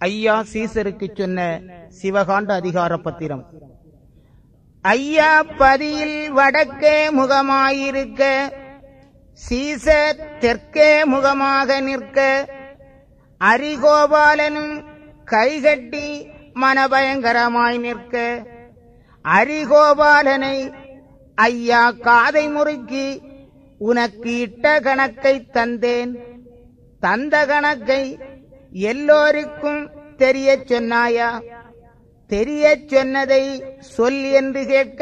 ஐயா சீசருக்கு சொன்ன சிவகாண்ட அதிகார பத்திரம் ஐயா பதியில் வடக்கே முகமாயிருக்க சீசர் தெற்கே முகமாக நிற்க அரிகோபாலனும் கைகட்டி மனபயங்கரமாய் நிற்க அரிகோபாலனை ஐயா காதை முறுக்கி உனக்கு இட்ட கணக்கை தந்தேன் தந்த கணக்கை எல்லோருக்கும் தெரியச் சொன்னாயா தெரியச் சொன்னதை சொல் என்று கேட்க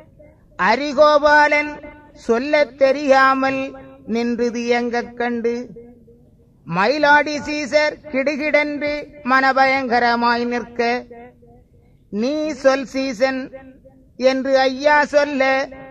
அரிகோபாலன் சொல்லத் தெரியாமல் நின்றது எங்கக் கண்டு மயிலாடி சீசர் கிடுகிடென்று மனபயங்கரமாய் நிற்க நீ சொல் சீசன் என்று ஐயா சொல்ல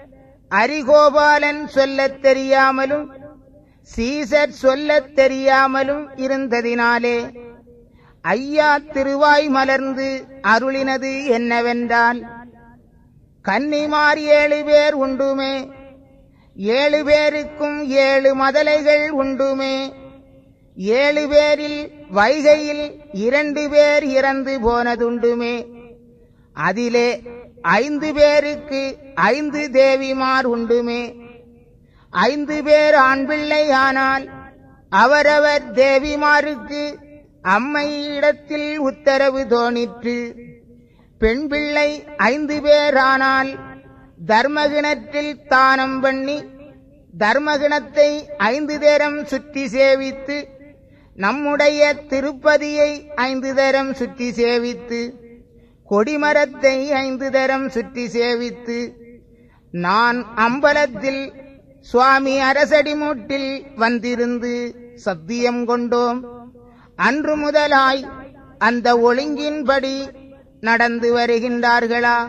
அரிகோபாலன் சொல்லத் தெரியாமலும் சீசர் சொல்லத் தெரியாமலும் இருந்ததினாலே ஐயா திருவாய் மலர்ந்து அருளினது என்னவென்றால் கன்னிமார் ஏழு பேர் உண்டுமே ஏழு பேருக்கும் ஏழு மதலைகள் உண்டுமே ஏழு பேரில் வைகையில் இரண்டு பேர் இறந்து போனதுண்டுமே அதிலே ஐந்து பேருக்கு ஐந்து தேவிமார் உண்டுமே ஐந்து பேர் ஆண் பிள்ளை ஆனால் அவரவர் தேவிமாருக்கு அம்மையிடத்தில் உத்தரவு தோணிற்று பெண் பிள்ளை ஐந்து பேரானால் தர்மகிணத்தில் தானம் பண்ணி தர்மகிணத்தை ஐந்து தரம் சுற்றி சேவித்து நம்முடைய திருப்பதியை ஐந்து தரம் சுற்றி சேவித்து கொடிமரத்தை ஐந்து தரம் சுற்றி சேவித்து நான் அம்பலத்தில் சுவாமி அரசடிமூட்டில் வந்திருந்து சத்தியம் கொண்டோம் அன்று முதலாய் அந்த ஒழுங்கின்படி நடந்து வருகின்றார்களா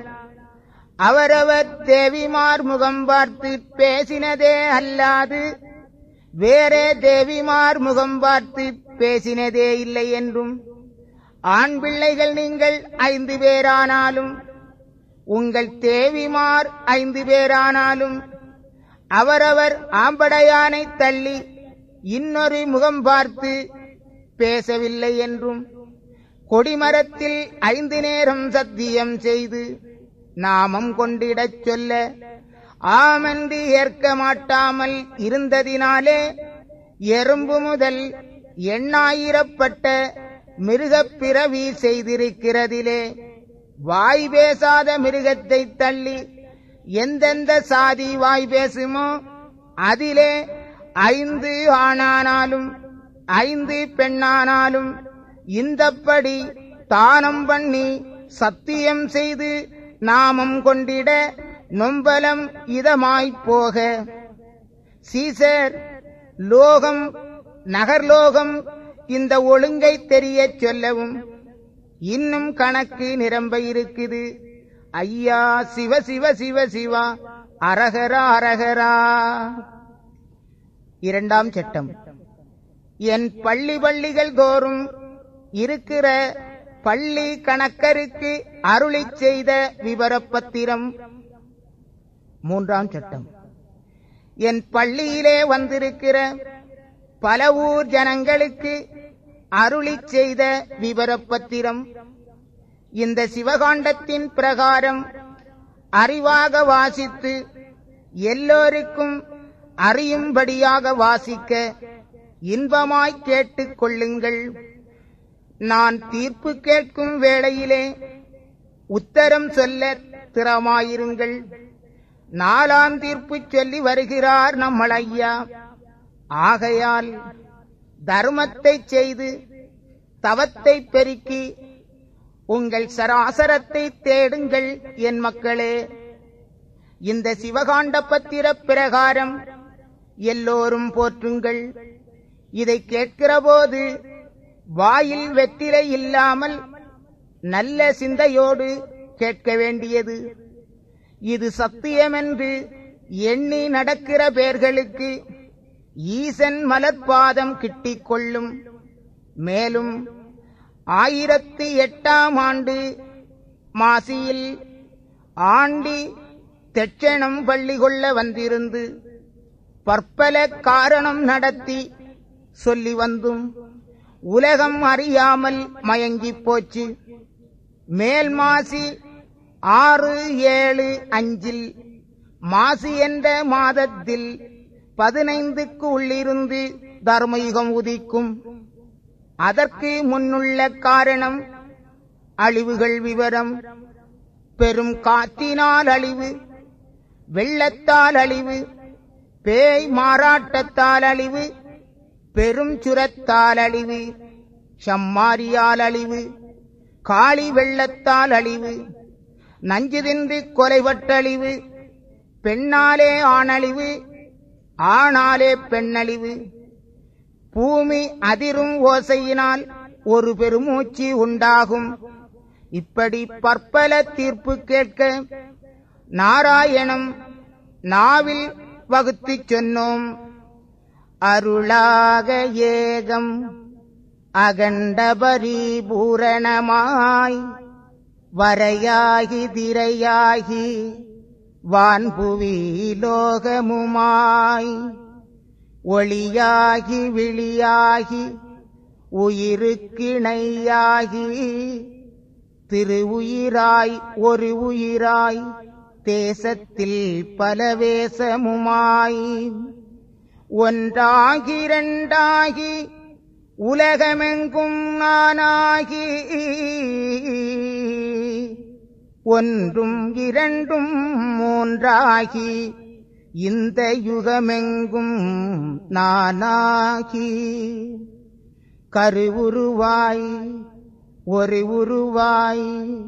அவரவர் தேவிமார் முகம் பார்த்து பேசினதே அல்லாது வேறே தேவிமார் முகம் பார்த்து பேசினதே இல்லை என்றும் ஆண் பிள்ளைகள் நீங்கள் ஐந்து பேரானாலும் உங்கள் தேவிமார் ஐந்து பேரானாலும் அவரவர் ஆம்படையானை தள்ளி இன்னொரு முகம் பார்த்து பேசவில்லை என்றும் கொடிமரத்தில் ஐந்து நேரம் சத்தியம் செய்து நாமம் கொண்டிடச் சொல்ல ஆமென்று ஏற்க மாட்டாமல் இருந்ததினாலே எறும்பு முதல் எண்ணாயிரப்பட்ட மிருகப் பிறவி செய்திருக்கிறதிலே வாய் பேசாத மிருகத்தை தள்ளி எந்தெந்த சாதி வாய் பேசுமோ அதிலே ஐந்து ஆணானாலும் ஐந்து பெண்ணானாலும் இந்தப்படி தானம் பண்ணி சத்தியம் செய்து நாமம் கொண்டிட நொம்பலம் இதமாய்ப் போக சீசர் லோகம் நகர்லோகம் இந்த ஒழுங்கை தெரியச் சொல்லவும் இன்னும் கணக்கு நிரம்ப இருக்குது ஐயா சிவ சிவ சிவ சிவா அரகரா அரகரா இரண்டாம் சட்டம் என் பள்ளி பள்ளிகள் தோறும் இருக்கிற பள்ளி கணக்கருக்கு அருளிச் செய்த விவரப்பத்திரம் மூன்றாம் சட்டம் என் பள்ளியிலே வந்திருக்கிற பல ஊர் ஜனங்களுக்கு அருளிச் செய்த விவரப்பத்திரம் இந்த சிவகாண்டத்தின் பிரகாரம் அறிவாக வாசித்து எல்லோருக்கும் அறியும்படியாக வாசிக்க இன்பமாய் கேட்டுக் கொள்ளுங்கள் நான் தீர்ப்பு கேட்கும் வேளையிலே உத்தரம் சொல்ல திறமாயிருங்கள் நாலாம் தீர்ப்பு சொல்லி வருகிறார் நம்மள் ஐயா ஆகையால் தர்மத்தை செய்து தவத்தை பெருக்கி உங்கள் சராசரத்தை தேடுங்கள் என் மக்களே இந்த சிவகாண்ட பத்திர பிரகாரம் எல்லோரும் போற்றுங்கள் இதை கேட்கிறபோது வாயில் வெற்றிலை இல்லாமல் நல்ல சிந்தையோடு கேட்க வேண்டியது இது சத்தியமென்று எண்ணி நடக்கிற பேர்களுக்கு ஈசன் மலர்பாதம் கிட்டிக் கொள்ளும் மேலும் ஆயிரத்தி எட்டாம் ஆண்டு மாசியில் ஆண்டி தெச்சனம் பள்ளி கொள்ள வந்திருந்து பற்பல காரணம் நடத்தி சொல்லி வந்தும் உலகம் அறியாமல் மயங்கிப் போச்சு மேல் மாசி ஆறு ஏழு அஞ்சில் மாசி என்ற மாதத்தில் பதினைந்துக்கு உள்ளிருந்து தர்மயுகம் உதிக்கும் அதற்கு முன்னுள்ள காரணம் அழிவுகள் விவரம் பெரும் காத்தினால் அழிவு வெள்ளத்தால் அழிவு பேய் மாறாட்டத்தால் அழிவு பெரும் சுரத்தால் அழிவு சம்மாரியால் அழிவு காளி வெள்ளத்தால் அழிவு நஞ்சு தின்று கொலைவட்டழிவு பெண்ணாலே ஆணழிவு ஆணாலே பெண்ணழிவு பூமி அதிரும் ஓசையினால் ஒரு பெருமூச்சு உண்டாகும் இப்படி பற்பல தீர்ப்பு கேட்க நாராயணம் நாவில் வகுத்துச் சொன்னோம் அருளாக ஏகம் அகண்டபரிபூரணமாய் வரையாகி திரையாகி வான்புவி லோகமுமாய் ஒளியாகி விழியாகி உயிருக்கிணையாகி திருவுயிராய் ஒரு உயிராய் தேசத்தில் பலவேசமுமாய் ஒன்றாகி இரண்டாகி உலகமெங்கும் நானாகி ஒன்றும் இரண்டும் மூன்றாகி இந்த யுகமெங்கும் நானாகி கருவுருவாய் ஒரு உருவாய்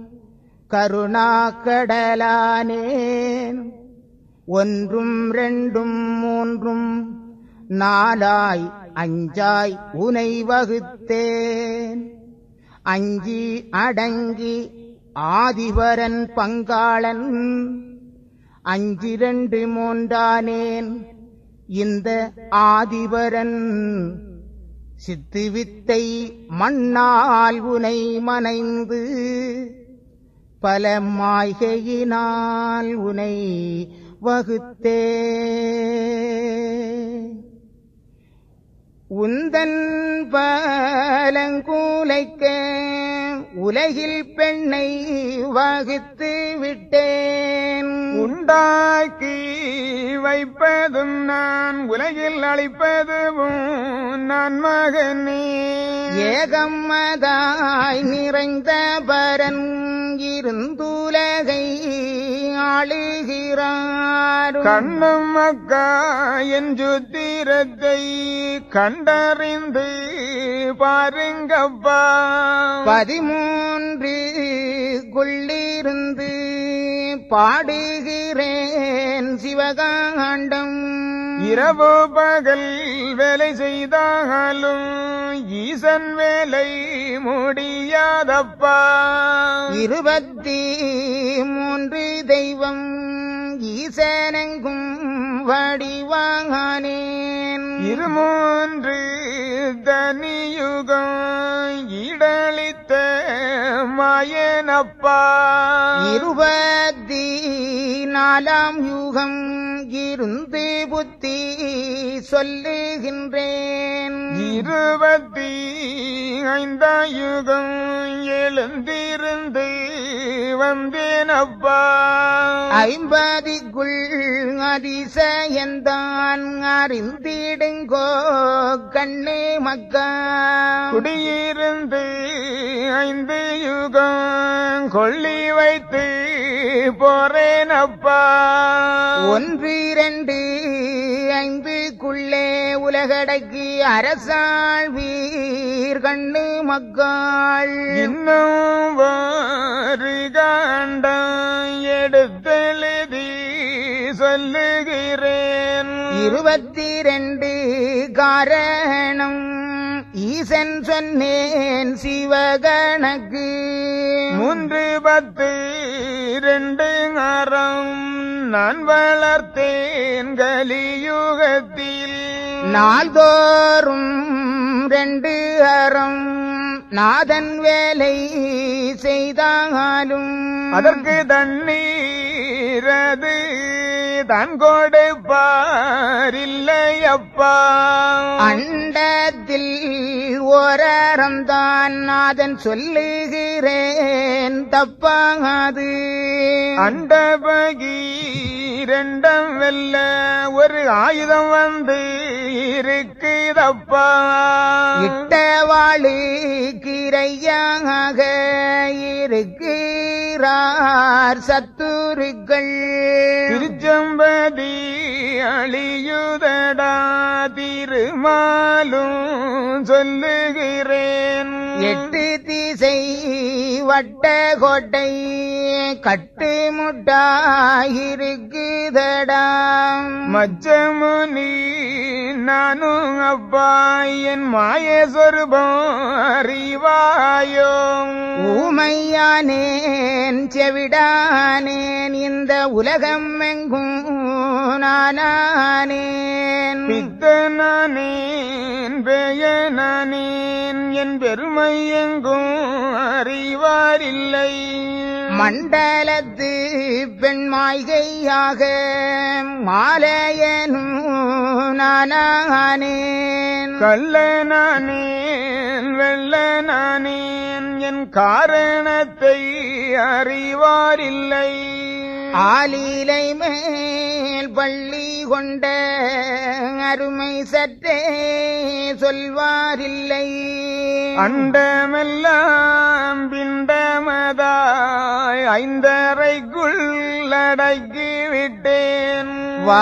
கருணாக்கடலானேன் ஒன்றும் ரெண்டும் மூன்றும் நாலாய் அஞ்சாய் உனை வகுத்தேன் அஞ்சி அடங்கி ஆதிவரன் பங்காளன் அஞ்சிரண்டு மூன்றானேன் இந்த ஆதிவரன் சித்து வித்தை மண்ணால் உனை மனைந்து பல மாய்கையினால் உனை வகுத்தே உந்தன் பலங்கூலைக்க உலகில் பெண்ணை வகுத்து விட்டேன் உண்டாக்கி வைப்பதும் நான் உலகில் அளிப்பதும் நான் மகனே ஏகம்மதாய் நிறைந்த பரன் இருந்துலகை ஆளுகிறார் கண்ணும் அக்கா என் சுத்திரத்தை கண்டறிந்து பாருங்கப்பா பதிமூன்று குள்ளிருந்து பாடுகிறேன் சிவகாண்டம் இரவு பகல் வேலை செய்தாலும் ஈசன் வேலை முடியாதப்பா இருபத்தி மூன்று தெய்வம் ஈசனெங்கும் வடிவானேன் இருமூன்று தனியுகம் இடளித்த மாயனப்பா இருபத்தி நாலாம் யுகம் இருந்து புத்தி சொல்லுகின்றேன் இருபத்தி ஐந்தாம் யுகம் எழுந்திருந்து வந்தேனப்பா ஐம்பதிக்குள் அதிசயந்தான் அறிந்திடுங்கோ கண்ணு மக்கா குடியிருந்து ஐந்து யுகம் கொள்ளி வைத்து போறேனப்பா ஒன்று இரண்டு ஐந்துக்குள்ளே உலகடக்கி அரசாள் வீர் கண்ணு மக்காள் இன்னும் வாரு காண்டம் எடுத்தெழுதி சொல்லுகிறேன் இருபத்தி ரெண்டு காரணம் ஈசன் சொன்னேன் சிவகணக்கு மூன்று பத்து ரெண்டு அறம் நான் வளர்த்தேன் கலியுகத்தில் நாள்தோறும் ரெண்டு அறம் நாதன் வேலை செய்தாலும் அதற்கு தண்ணீரது தான் கொடுப்பாரில்லை அப்பா அண்டத்தில் ஓரம் தான் நாதன் சொல்லுகிறேன் தப்பாகாது அண்டபகீரண்டம் வெல்ல ஒரு ஆயுதம் வந்து இருக்குதப்பா இட்டவாளு கிரையாக இருக்கிறார் சத்துருக்கள் திருச்சம்பதி அழியுதடா திருமாலும் சொல்லுகிறேன் எட்டு திசை வட்ட கோட்டை கட்டு முட்டாயிருக்குதடா மச்சமுனி நானும் அப்பா என் மாயஸ்வரூபம் அறிவாயோ ஊமையானேன் செவிடானேன் இந்த உலகம் எங்கும் நானானேன் பித்தனானேன் பெயனானேன் என் பெருமை எங்கும் அறிவாரில்லை மண்டலத்து பெண்மாய்கையாக மாலையனும் நானானேன் கள்ளனானேன் வெள்ளனானேன் என் காரணத்தை அறிவாரில்லை ஆலிலை மேல் பள்ளி கொண்ட அருமை சற்றே சொல்வாரில்லை அண்டமெல்லாம் பிண்டமதாய் ஐந்தரைக்குள் அடக்கி விட்டேன்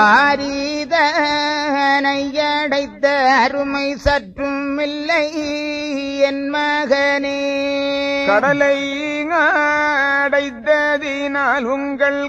வாரிதனை அடைத்த அருமை சற்றும் இல்லை என் மகனே கடலை அடைத்ததினால் உங்கள்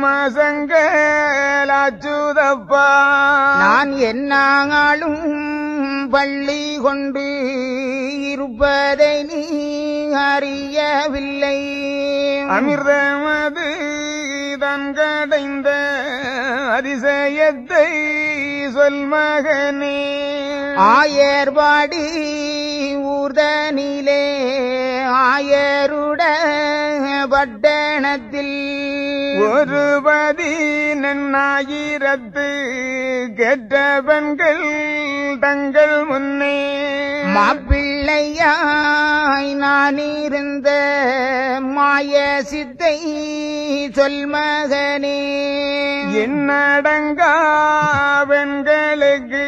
கண்மாசங்களாச்சுதப்பா நான் என்னாலும் பள்ளி கொண்டு இருப்பதை நீ அறியவில்லை அமிர்தமது தன் கடைந்த அதிசயத்தை சொல் மகனே ஆயர்பாடி ஊர்தனிலே ஆயருட பட்டணத்தில் ஒரு பதினெண்ணாயிரத்து கெட்ட பெண்கள் தங்கள் முன்னே மாப்பிள்ளையாய் நான் இருந்த மாய சித்தை சொல் மகனே என்னடங்கா பெண்களுக்கு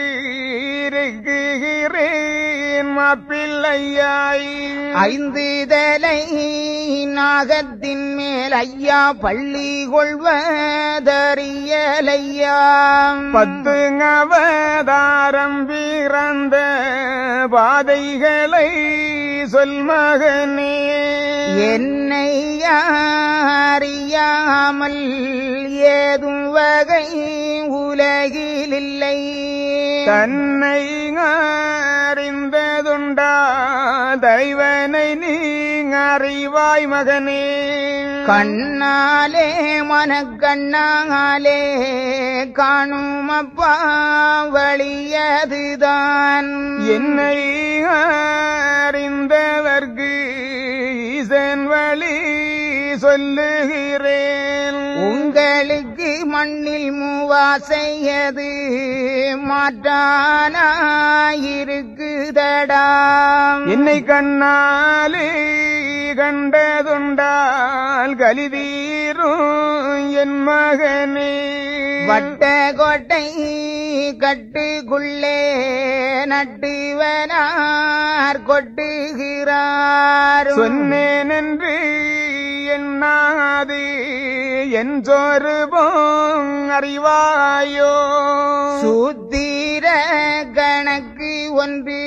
இருக்குகிறேன் மாப்பிள்ளையாய் ஐந்து தலை நாகத்தின் மேல் ஐயா பள்ளி கொள்வதறியலையா பத்து அவதாரம் பிறந்த பாதைகளை சொல் மகனே என்னை அறியாமல் ஏதும் வகை உலகில் இல்லை தன்னை அறிந்ததுண்டா தெய்வனை நீ அறிவாய் மகனே கண்ணாலே மனக்கண்ணாலே காணும் அப்பா வழியதுதான் என்னை அறிந்தவர்க்கு ஈசன் வழி சொல்லுகிறேன் உங்களுக்கு மண்ணில் மூவாசையது மாற்றானாயிருக்குதடா என்னை கண்ணாலே கண்டதுண்டால் கலிதீரும் என் மகனே வட்ட கோட்டை கட்டுக்குள்ளே நட்டுவனார் கொட்டுகிறார் சொன்னேன் என்று எண்ணாது என் சொருபம் அறிவாயோ சூத்திர கணக்கு ஒன்று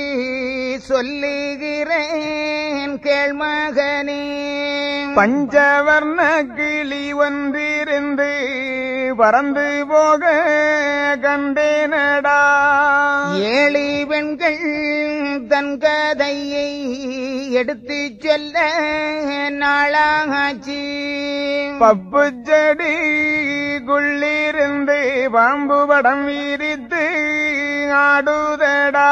சொல்லுகிறேன் கேள்மகனே பஞ்சவர்ண கிளி ஒன்றிருந்து பறந்து போக கண்டேனடா ஏழு பெண்கள் தன் கதையை எடுத்துச் சொல்ல நாளாச்சு பப்பு செடி குள்ளிருந்து பாம்பு படம் விரித்து ஆடுதடா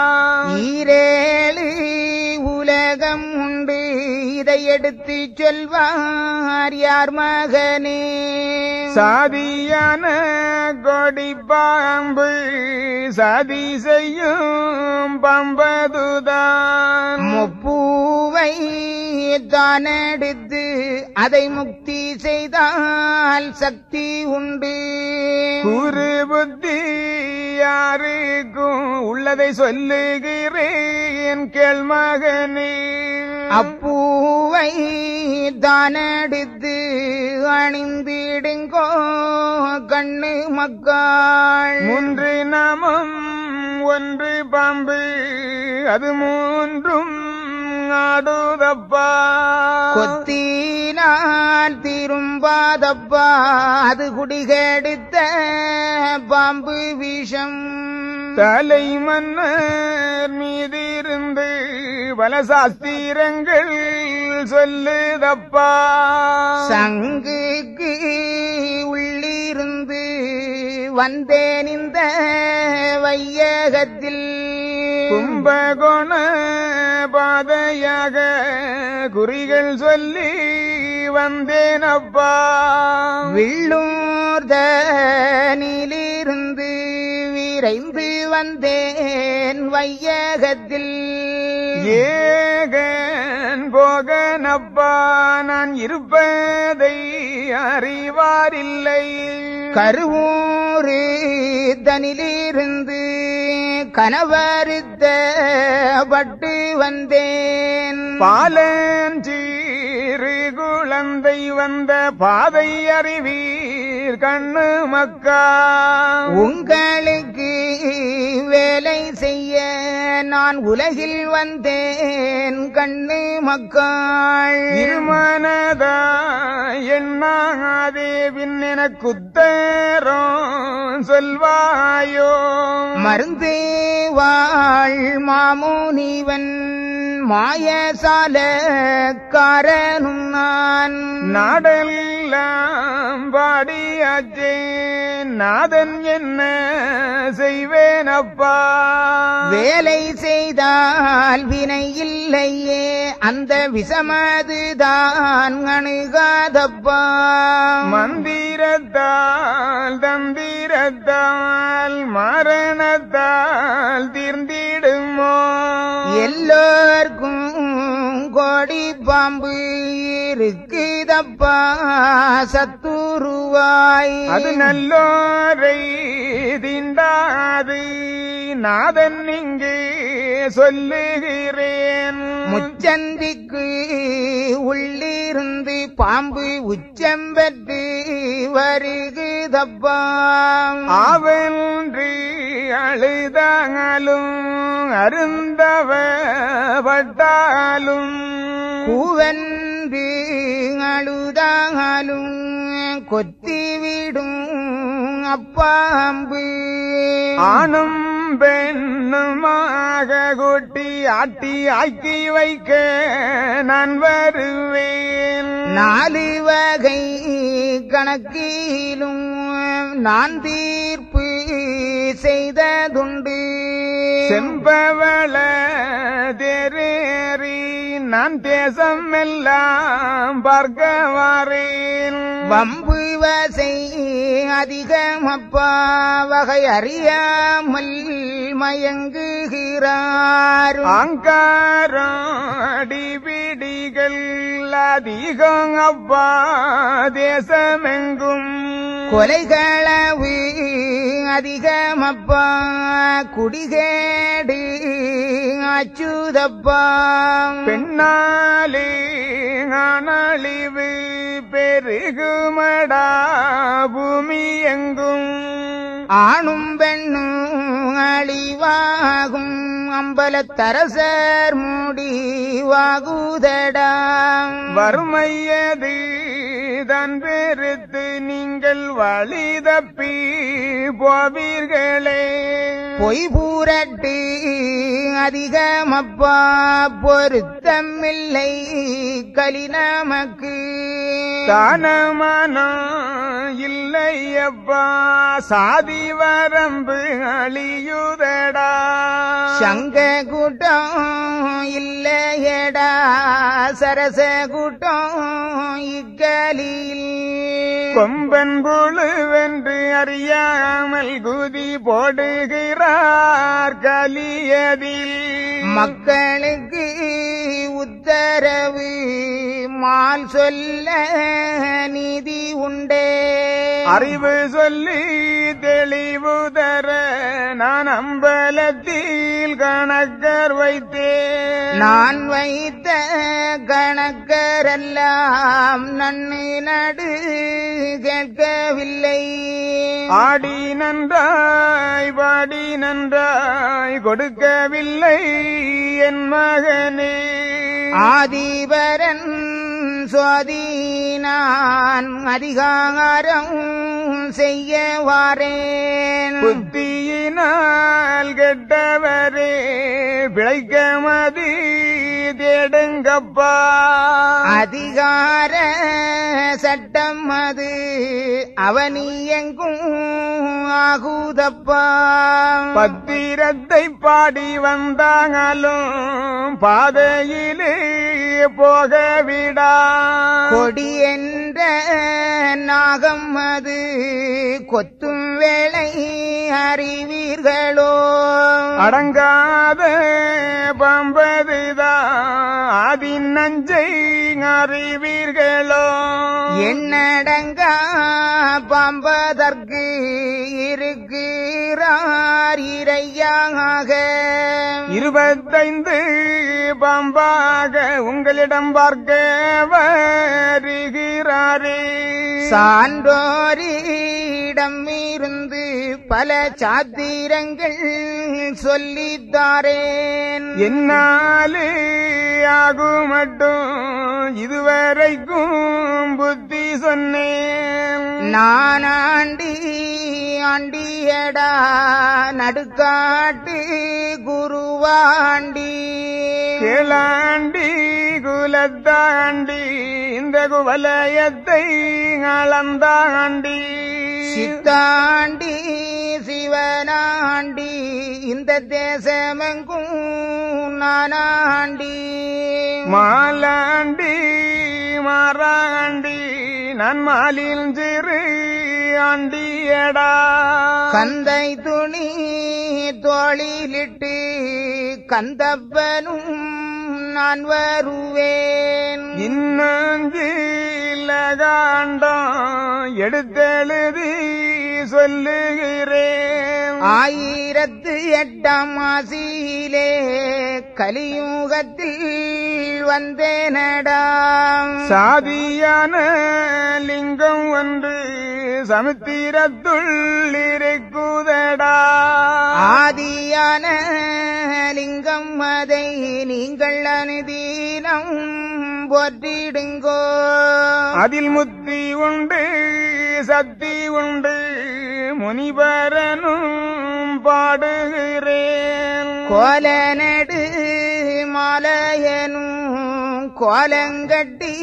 ஈரேழு உலகம் உண்டு இதை எடுத்துச் சொல்வார் யார் மகனே சாதியான கொடி பாம்பு சதி செய்யும் பம்பதுதான் முப்பூவை தான் எடுத்து அதை முக்தி செய்தால் சக்தி உண்டு குரு புத்தி யாருக்கும் உள்ளதை சொல்லுகிறேன் கேள் மகனே அப்பூவை தான் எடுத்து அணிந்திடுங்கோ கண்ணு மக்காள் மூன்று நாமம் ஒன்று பாம்பு அது மூன்றும் ஆடுதப்பா கொத்தினால் திரும்பாதப்பா அது குடிகெடுத்த பாம்பு விஷம் தலை மன்னர் மீதிருந்து பல சாஸ்திரங்கள் சொல்லுதப்பா சங்குக்கு உள்ளிருந்து வந்தேன் இந்த வையகத்தில் கும்பகோண பாதையாக குறிகள் சொல்லி வந்தேனப்பா வில்லூர்தனிலிருந்து விரைந்து வந்தேன் வையகத்தில் ஏகன் போகனப்பா நான் இருப்பதை அறிவாரில்லை கருவூரு தனிலிருந்து கணவருத்த பட்டு வந்தேன் பாலஞ்சீறு குழந்தை வந்த பாதை அறிவீர் கண்ணு மக்கா உங்களுக்கு வேலை செய்ய நான் உலகில் வந்தேன் கண்ணு மக்காள் இருமனதா எண்ணாதே பின் எனக்குத்தரம் சொல்வாயோ மருந்து வாழ் மாமுனிவன் மாயசால காரனும் நான் நாடெல்லாம் பாடியாச்சே நாதன் என்ன செய்வேனப்பா வேலை செய்தால் வினை இல்லையே அந்த விஷமதுதான் அணுகாதப்பா மந்திரத்தால் தந்திரத்தால் மரணத்தால் தீர்ந்திடுமோ எல்லோர்க்கும் கோடி பாம்பு இருக்குதப்பா சத்துருவாய் அது நல்லோரை தீண்டாது நாதன் இங்கே சொல்லுகிறேன் முச்சந்திக்கு உள்ளிருந்து பாம்பு உச்சம் பெற்று வருகுதப்பா ஆவென்று அழுதாலும் அருந்தவ பட்டாலும் கூவன்று அழுதாலும் கொத்திவிடும் அப்பாம்பு ஆணும் பெண்ணுமாக கூட்டி ஆட்டி ஆக்கி வைக்க நான் வருவேன் நாலு வகை கணக்கிலும் நான் தீர்ப்பு செய்ததுண்டு செம்பவள தேரேறி நான் தேசம் எல்லாம் பார்க்க வாரேன் வம்பு வசை அதிகமப்பா வகை அறியாமல் மயங்குகிறார் அங்காரம் அடிபிடிகள் அதிகம் அப்பா தேசமெங்கும் கொலைகளவு அதிகமப்பா குடிகேடு அச்சுதப்பா பெண்ணாலே அனழிவு பெருகுமடா பூமி எங்கும் ஆணும் பெண்ணும் அழிவாகும் அம்பலத்தரசர் முடிவாகுதடா வறுமையது தன் பெருத்து நீங்கள் வழி தப்பி போவீர்களே பொய் பூரட்டு அதிகமப்பா பொருத்தமில்லை கலி நமக்கு தானமனம் இல்லையப்பா சாதி வரம்பு அழியுதடா சங்க கூட்டம் இல்லையடா சரச கூட்டம் இக்கலில் கொம்பன் புழுவென்று அறியாமல் குதி போடுகிறார் கலியதில் மக்களுக்கு உத்தரவு மால் சொல்ல நீதி உண்டே அறிவு சொல்லி தெளிவு தர நான் அம்பலத்தில் கணக்கர் வைத்தேன் நான் வைத்த கணக்கரெல்லாம் நன்னு நடு கேட்கவில்லை ஆடி நன்றாய் பாடி நன்றாய் கொடுக்கவில்லை என் மகனே ஆதிபரன் சுவாதீனான் அதிகாரம் செய்ய வாரேன் புத்தியினால் கெட்டவரே பிழைக்க மதி தேடுங்கப்பா அதிகார சட்டம் அது அவனி எங்கும் ஆகுதப்பா பத்திரத்தை பாடி வந்தாங்களும் பாதையிலே போகவிடா கொடி என்ற நாகம் அது கொத்தும் வேளை அறிவீர்களோ அடங்காத பம்பதுதான் ஆதி நஞ்சை அறிவீர்களோ என்னடங்கா பாம்பதற்கு இருக்கிறார் இறையாக இருபத்தைந்து பம்பாக உங்களிடம் பார்க்க வருகிறாரே சான்றோரிடம் இருந்து பல சாத்திரங்கள் சொல்லித்தாரேன் என்னாலே ஆகும் மட்டும் இதுவரைக்கும் புத்தி சொன்னேன் நான் ஆண்டி ஆண்டியடா நடுக்காட்டு குருவாண்டி கேளாண்டி குலத்தாண்டி இந்த குவலயத்தை அளந்தாண்டி சித்தாண்டி சிவனாண்டி இந்த தேசமெங்கும் நானாண்டி மாலாண்டி மாறாண்டி நான் மாலில் சிறு ஆண்டியடா கந்தை துணி தோளிலிட்டு கந்தப்பனும் நான் வருவேன் இன்னஞ்சிலகாண்டம் எடுத்தெழுதி சொல்லுகிறேன் ஆயிரத்து எட்டாம் மாசியிலே கலியுகத்தில் வந்தேனடா சாதியான லிங்கம் ஒன்று சமுத்திரத்துள் இருக்குதடா ஆதியான லிங்கம் அதை நீங்கள் அனுதீனம் போற்றிடுங்கோ அதில் முத்தி உண்டு சக்தி உண்டு முனிவரனும் பாடுகிறேன் கோலநடு மாலையனும் கோலங்கட்டி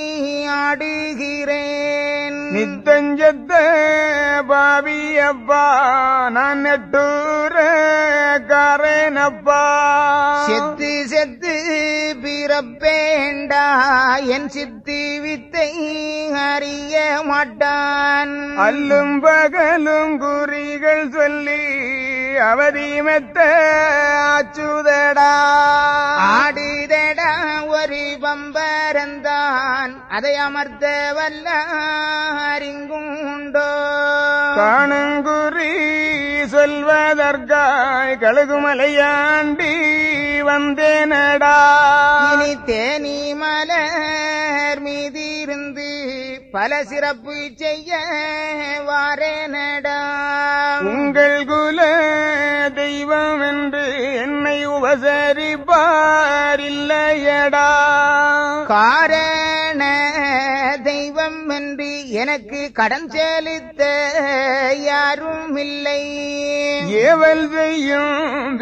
ஆடுகிறேன் நித்தஞ்சத்த பாவி அப்பா நான் நெட்டூர காரேனப்பா செத்து செத்து பிறப்பேண்டா என் சித்து வித்தை அறிய மாட்டான் அல்லும் பகலும் குறிகள் சொல்லி அவதிமெத்த அச்சுதடா ஆடுதடா ஒரு பம்பரந்தான் அதை அமர்த்த வல்ல அறிங்கும் உண்டோ காணுங்குறி சொல்வதற்காய் கழுகுமலையாண்டி வந்தேனடா இனி தேனி மலர் மீதிருந்து பல சிறப்பு செய்ய வாரேனடா உங்கள் குல தெய்வம் என்று என்னை உபசரிப்பார் இல்லையடா காரண தெய்வம் என்று எனக்கு கடன் செலுத்த யாரும் இல்லை ஏவல் செய்யும்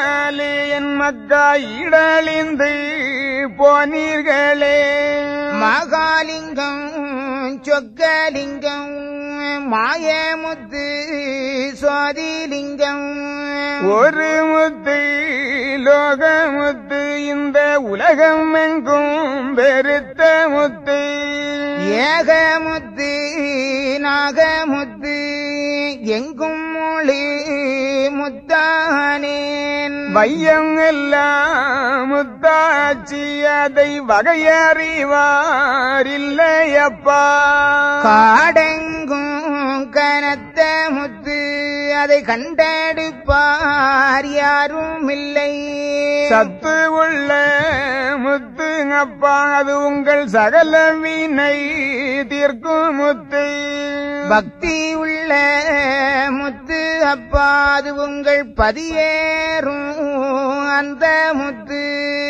பிசாசாலே என் மக்கா இடழிந்து போனீர்களே மாகாலிங்கம் சொக்கலிங்கம் மாயமுத்து சுவாதிலிங்கம் ஒரு முத்து லோகமுத்து இந்த உலகம் எங்கும் பெருத்த முத்து ஏகமுத்து நாகமுத்து எங்கும் மொழி முத்தானேன் வையம் எல்லாம் முத்தாச்சி அதை வகையறிவார் இல்லையப்பா காடெங்கும் கனத்த முத்து அதை கண்டெடுப்பார் யாரும் இல்லை சத்து உள்ள முத்து அப்பா அது உங்கள் சகல வீணை தீர்க்கும் முத்து பக்தி உள்ள முத்து அப்பா அது உங்கள் பதியேறும் அந்த முத்து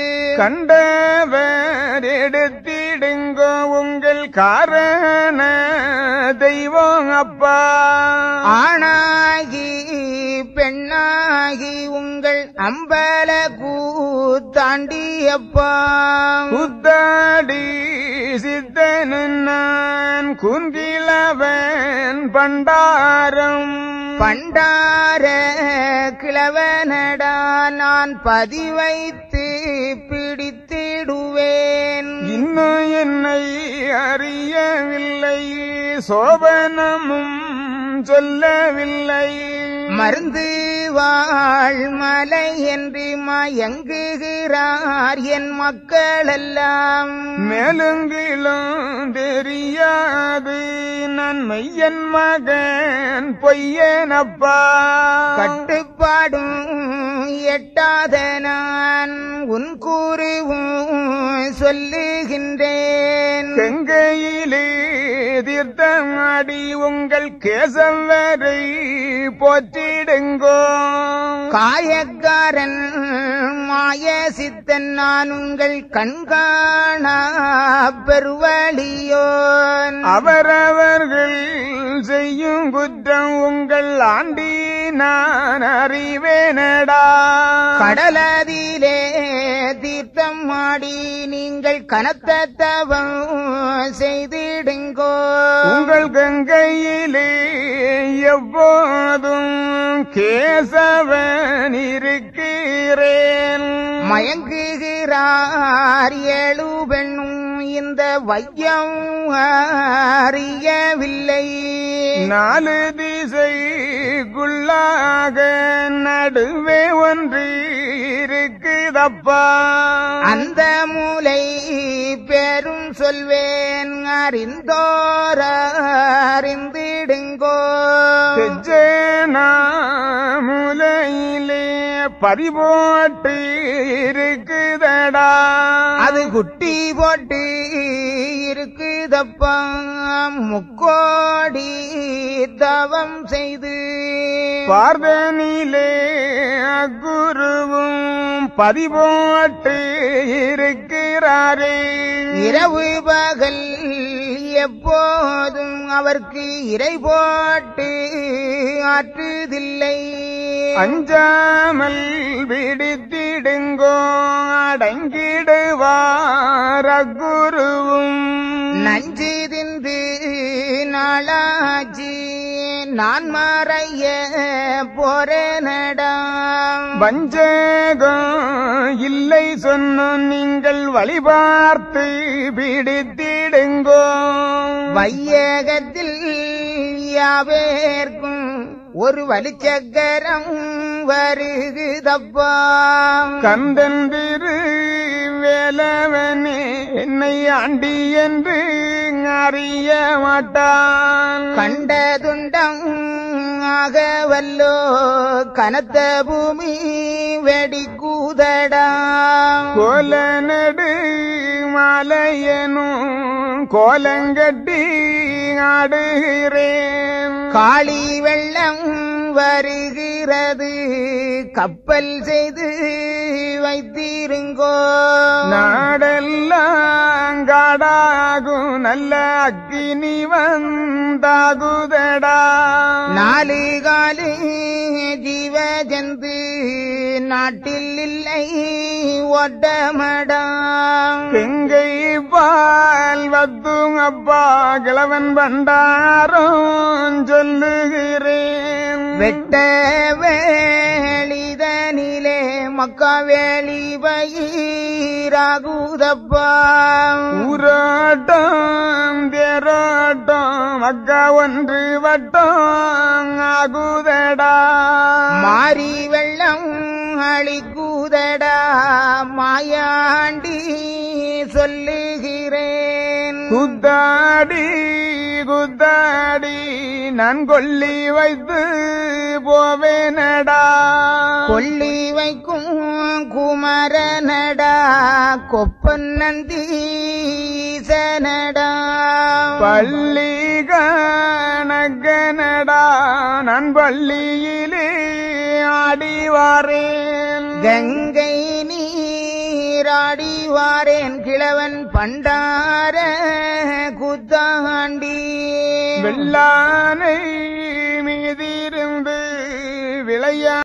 கண்டவர் எடுத்திடுங்கோ உங்கள் காரண தெய்வம் அப்பா ஆணாகி பெண்ணாகி உங்கள் அம்பல கூத்தாண்டி அப்பா புத்தாடி சித்தனு நான் குந்திலவன் பண்டாரம் பண்டார கிழவனடா நான் பதிவைத்து பிடித்திடுவேன் இன்னும் என்னை அறியவில்லை சோபனமும் சொல்லவில்லை மருந்து வாழ் மலை என்று மயங்குகிறார் என் மக்களெல்லாம் மேலுங்கிலும் தெரியாது நன்மை என் மகன் பொய்யனப்பா கட்டுப்பாடும் எட்டாத நான் உன் கூறுவும் சொல்லுகின்றேன் கங்கையிலே தீர்த்தமாடி உங்கள் கேசம் வரை போற்றிடுங்கோ காயக்காரன் மாய சித்தன் நான் உங்கள் கண்காணா பெருவழியோன் அவரவர்கள் செய்யும் குற்றம் உங்கள் ஆண்டி நான் அறிவேனடா கடலதிலே தீர்த்தம் ஆடி நீங்கள் கனத்த தவம் செய்திடுங்கோ உங்கள் கங்கையிலே எப்போதும் கேசவன் இருக்கிறேன் மயங்குகிறார் ஏழு பெண்ணும் இந்த வையம் அறியவில்லை நாலு திசைக்குள்ளாக நடுவே ஒன்று இருக்குதப்பா அந்த மூலை பேரும் சொல்வேன் அறிந்தோர அறிந்திடுங்கோ முலையிலே பறிபோட்டு இருக்குதடா அது குட்டி போட்டு இருக்குதப்பா முக்கோடி தவம் செய்து பார்தனிலே அக்குருவும் பதிபோட்டு இருக்கிறாரே இரவு பகல் எப்போதும் அவர்க்கு இறை போட்டு ஆற்றுதில்லை அஞ்சாமல் விடுத்திடுங்கோ அடங்கிடுவார் அக்குருவும் நஞ்சு தின்று நாளாச்சு நான் மறைய போறேனடா வஞ்சகம் இல்லை சொன்னோம் நீங்கள் வழிபார்த்து பிடித்திடுங்கோ வையகத்தில் யாவேர்க்கும் ஒரு வலிச்சக்கரம் வருகுதப்பா கந்தன் திரு வேலவனே என்னை ஆண்டி என்று அறிய மாட்டான் கண்டதுண்டம் ஆக வல்லோ கனத்த பூமி வெடிக்கூதடா கோல நடு மாலையனும் கோலங்கட்டி ஆடுகிறேன் காளி வெள்ளம் வருகிறது கப்பல் செய்து வைத்திருங்கோ நாடெல்லாம் காடாகும் நல்ல அக்கினி வந்தாகுதடா நாலு காலு ஜீவ ஜந்து நாட்டில் இல்லை ஒட்டமடா பெங்கை பால் வத்தும் அப்பா கிழவன் பண்டாரும் சொல்லுகிறேன் வெட்ட வேளிதனிலே மக்கா வேலி பயிராகுதப்பா ஊராட்டம் தேராட்டம் அக்கா ஒன்று வட்டம் ஆகுதடா மாறி வெள்ளம் அழிக்குதடா மாயாண்டி சொல்லுகிறேன் குத்தாடி குத்தாடி நான் கொல்லி வைத்து போவேனடா கொல்லி வைக்கும் குமரனடா கொப்பன் நந்தீசனடா பள்ளி கணக்கனடா நான் பள்ளியிலே ஆடி வாரேன் கங்கை நீராடி வாரேன் கிழவன் பண்டார குத்தாண்டி வெள்ளானை மீதிருந்து விளையா